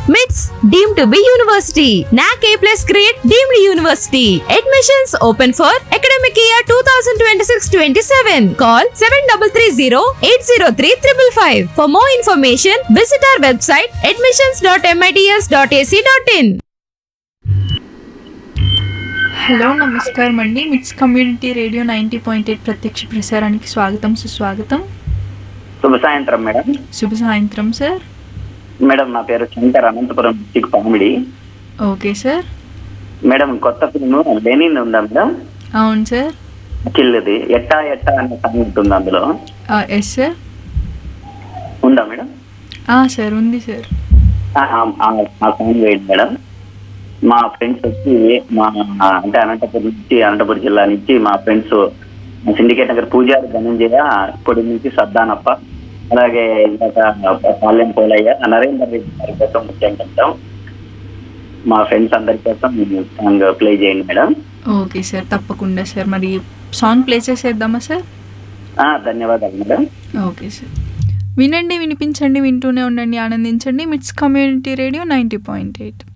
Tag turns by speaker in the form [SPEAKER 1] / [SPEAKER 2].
[SPEAKER 1] MITS deemed to be university. NAC A plus grade deemed university. Admissions open for academic year 2026-27. Call 7330-803-555. For more information, visit our website admissions.mits.ac.in.
[SPEAKER 2] Hello నమస్కారం అండి MITS community radio ninety point eight ప్రత్యక్ష ప్రసారానికి స్వాగతం సుస్వాగతం
[SPEAKER 3] శుభ సాయంత్రం madam
[SPEAKER 2] శుభ సాయంత్రం సార్
[SPEAKER 3] మేడం నా పేరు Shankar Anantapuram district Pamidi
[SPEAKER 2] okay sir
[SPEAKER 3] madam కొత్త ఫిల్మ్ లెనిన్ ఉందా మేడం
[SPEAKER 2] అవును సార్
[SPEAKER 3] కిల్లుది ఎట్టా ఎట్టా అనే సాంగ్ ఉంటుంది అందులో
[SPEAKER 2] ఎస్ సార్
[SPEAKER 3] ఉందా మేడం
[SPEAKER 2] సార్ ఉంది సార్
[SPEAKER 3] ఆ, ఆ, ఆ సాంగ్ వేయండి మేడం మా ఫ్రెండ్స్ వచ్చి మా అంటే అనంతపురం నుంచి అనంతపురం జిల్లా నుంచి మా ఫ్రెండ్స్ సిండికేట్ నగర్ పూజారి ధనంజయ పొడి నుంచి సద్దానప్ప అలాగే ఇందాక పాలెం పోలయ్య నరేందర్ రెడ్డి గారి కోసం ముఖ్యం చెప్తాం మా ఫ్రెండ్స్ అందరి కోసం సాంగ్ ప్లే చేయండి మేడం
[SPEAKER 2] ఓకే సార్ తప్పకుండా సార్ మరి సాంగ్ ప్లే చేసేద్దామా సార్
[SPEAKER 3] ఆ, ధన్యవాదాలు మేడం
[SPEAKER 2] ఓకే సార్ వినండి వినిపించండి వింటూనే ఉండండి ఆనందించండి MITS community radio ninety point eight